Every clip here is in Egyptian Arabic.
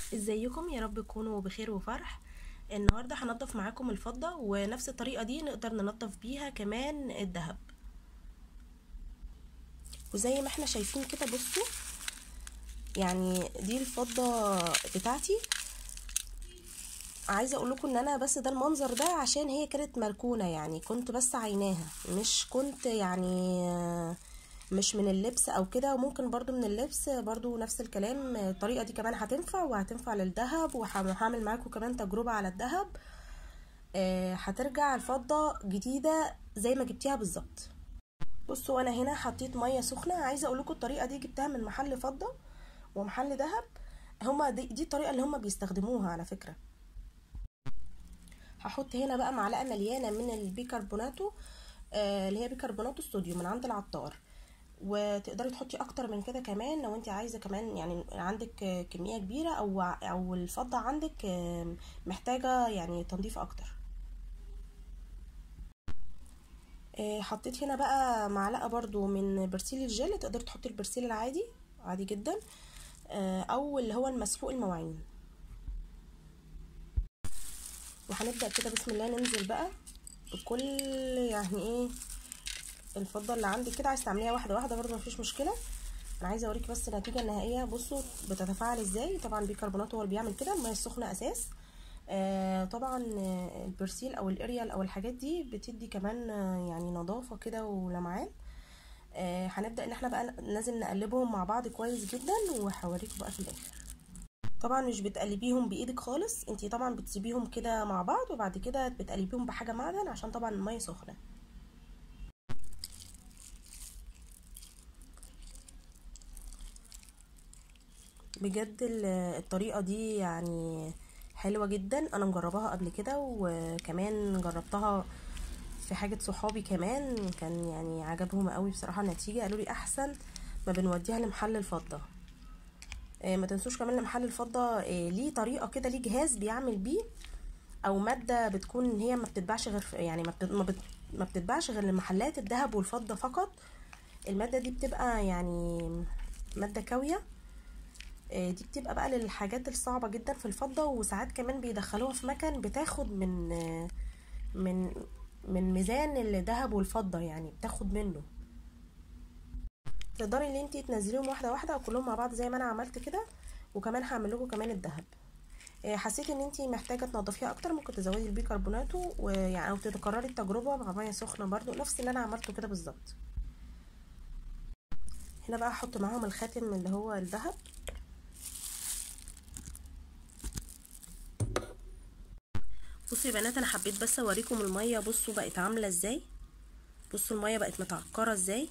ازيكم يا رب تكونوا بخير وفرح النهارده هنضف معاكم الفضة ونفس الطريقة دي نقدر ننضف بيها كمان الذهب وزي ما احنا شايفين كده بصوا يعني دي الفضة بتاعتي عايزه اقول لكم ان انا بس ده المنظر ده عشان هي كانت مركونه يعني كنت بس عيناها مش كنت يعني مش من اللبس او كده وممكن برضو من اللبس برضو نفس الكلام الطريقه دي كمان هتنفع وهتنفع للذهب وهعمل معاكم كمان تجربه على الذهب هترجع الفضه جديده زي ما جبتيها بالظبط بصوا انا هنا حطيت ميه سخنه عايزه اقول لكم الطريقه دي جبتها من محل فضه ومحل ذهب هما دي, دي الطريقه اللي هما بيستخدموها على فكره هحط هنا بقى معلقه مليانه من البيكربوناتو آه اللي هي بيكربوناتو الصوديوم من عند العطار وتقدري تحطي اكتر من كده كمان لو انت عايزه كمان يعني عندك كميه كبيره او او الفضه عندك محتاجه يعني تنظيف اكتر آه حطيت هنا بقى معلقه برضو من برسيل الجل تقدري تحطي البرسيل العادي عادي جدا آه او اللي هو المسحوق المواعين وهنبدا كده بسم الله ننزل بقى بكل يعني ايه الفضه اللي عندك كده عايز تعمليها واحده واحده برضو مفيش مشكله انا عايزه اوريكي بس النتيجه النهائيه بصوا بتتفاعل ازاي طبعا بيكربونات هو اللي بيعمل كده الميه السخنه اساس آه طبعا البرسيل او الاريال او الحاجات دي بتدي كمان آه يعني نظافه كده ولمعان آه هنبدا ان احنا بقى ننزل نقلبهم مع بعض كويس جدا وهوريكم بقى في الاخر طبعا مش بتقلبيهم بايدك خالص انتي طبعا بتسيبيهم كده مع بعض وبعد كده بتقلبيهم بحاجه معدن عشان طبعا الميه سخنه بجد الطريقه دي يعني حلوه جدا انا مجرباها قبل كده وكمان جربتها في حاجه صحابي كمان كان يعني عجبهم قوي بصراحه النتيجه قالوا لي احسن ما بنوديها لمحل الفضه ما تنسوش كمان محل الفضه ليه طريقه كده ليه جهاز بيعمل بيه او ماده بتكون هي ما بتتباعش غير يعني ما, بتت... ما, بت... ما بتتباعش غير لمحلات الذهب والفضه فقط الماده دي بتبقى يعني ماده كاويه دي بتبقى بقى للحاجات الصعبه جدا في الفضه وساعات كمان بيدخلوها في مكان بتاخد من من من ميزان الذهب والفضه يعني بتاخد منه تقدري ان انتي تنزليهم واحده واحده او كلهم مع بعض زي ما انا عملت كده وكمان هعمل لكم كمان الذهب حسيت ان انتي محتاجه تنضفيها اكتر ممكن تزودي البيكربوناتو ويعني او تكرري التجربه مع ميه سخنه برضو نفس اللي انا عملته كده بالظبط هنا بقى هحط معاهم الخاتم اللي هو الذهب بصوا يا بنات انا حبيت بس اوريكم الميه بصوا بقت عامله ازاي بصوا الميه بقت متعكره ازاي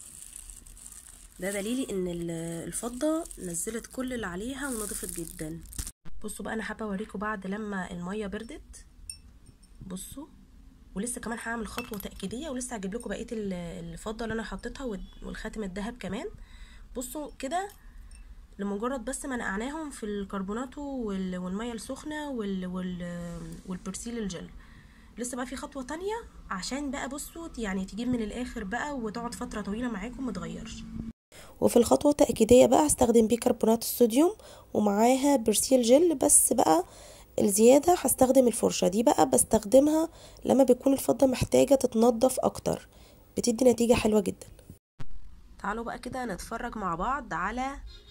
ده دليلي ان الفضة نزلت كل اللي عليها ونضفت جدا بصوا بقى انا حابه اوريكم بعد لما الميه بردت بصوا ولسه كمان هعمل خطوه تاكيديه ولسه هجيب لكم بقيه الفضه اللي انا حطيتها والخاتم الذهب كمان بصوا كده لمجرد بس ما نقعناهم في الكربوناتو والميه السخنه والبرسيل الجل لسه بقى في خطوه تانية عشان بقى بصوا يعني تجيب من الاخر بقى وتقعد فتره طويله معاكم متغيرش وفي الخطوة التأكيدية بقى هستخدم بيكربونات الصوديوم ومعاها برسيل جل بس بقى الزيادة هستخدم الفرشة دي بقى بستخدمها لما بيكون الفضة محتاجة تتنضف أكتر بتدي نتيجة حلوة جدا تعالوا بقى كده نتفرج مع بعض على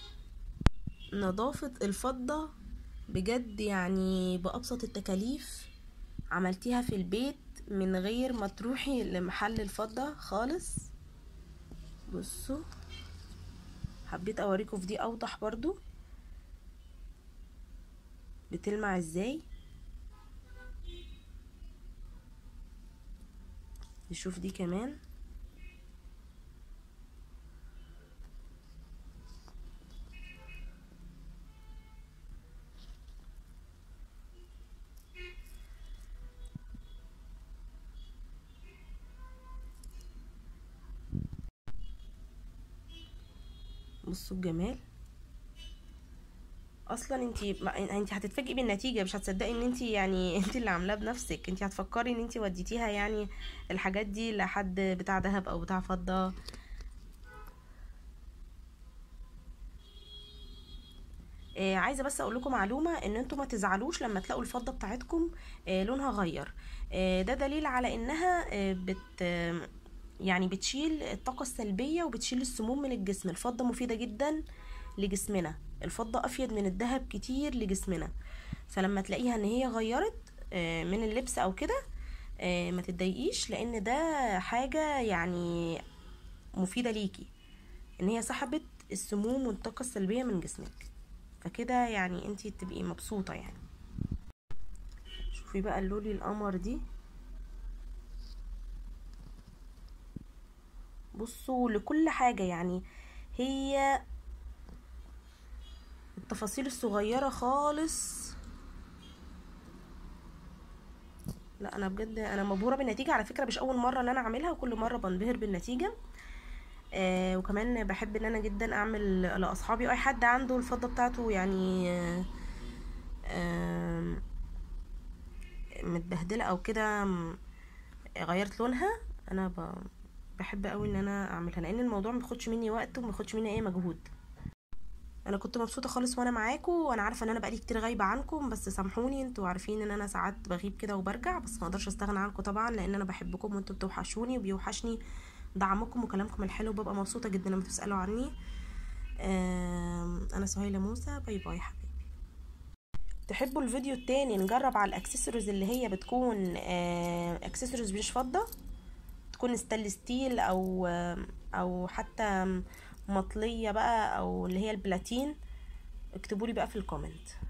نظافة الفضة بجد يعني بأبسط التكاليف عملتيها في البيت من غير ما تروحي لمحل الفضة خالص بصوا حبيت اوريكم في دي اوضح برضو بتلمع ازاي نشوف دي كمان بصوا الجمال اصلا انت انت هتتفاجئي بالنتيجه مش هتصدقي ان انت يعني انت اللي عاملاه بنفسك انت هتفكري ان انت وديتيها يعني الحاجات دي لحد بتاع ذهب او بتاع فضه آه عايزه بس اقول لكم معلومه ان انتوا ما تزعلوش لما تلاقوا الفضه بتاعتكم آه لونها غير آه ده دليل على انها آه بت آه يعني بتشيل الطاقه السلبيه وبتشيل السموم من الجسم الفضه مفيده جدا لجسمنا الفضه افيد من الذهب كتير لجسمنا فلما تلاقيها ان هي غيرت آه من اللبس او كده آه ما تتضايقيش لان ده حاجه يعني مفيده ليكي ان هي سحبت السموم والطاقه السلبيه من جسمك فكده يعني انتي تبقي مبسوطه يعني شوفي بقى اللولي القمر دي بصوا لكل حاجه يعني هي التفاصيل الصغيره خالص لا انا بجد انا مبهوره بالنتيجه على فكره مش اول مره ان انا اعملها وكل مره بنبهر بالنتيجه آه وكمان بحب ان انا جدا اعمل لاصحابي اي حد عنده الفضه بتاعته يعني آه آه متبهدله او كده م- غيرت لونها انا ب... بحب قوي ان انا اعملها لان الموضوع ما بياخدش مني وقت وما بياخدش مني اي مجهود انا كنت مبسوطه خالص وانا معاكم وانا عارفه ان انا بقالي كتير غايبه عنكم بس سامحوني انتوا عارفين ان انا ساعات بغيب كده وبرجع بس ما اقدرش استغنى عنكم طبعا لان انا بحبكم وانتوا بتوحشوني وبيوحشني دعمكم وكلامكم الحلو ببقى مبسوطه جدا لما تسالوا عني آم، انا سهيله موسى باي باي حبيبي تحبوا الفيديو التاني نجرب على الاكسسوارز اللي هي بتكون اكسسوارز مش فضه تكون ستانلس ستيل او آم، او حتى مطليه بقى او اللي هي البلاتين اكتبولي بقى في الكومنت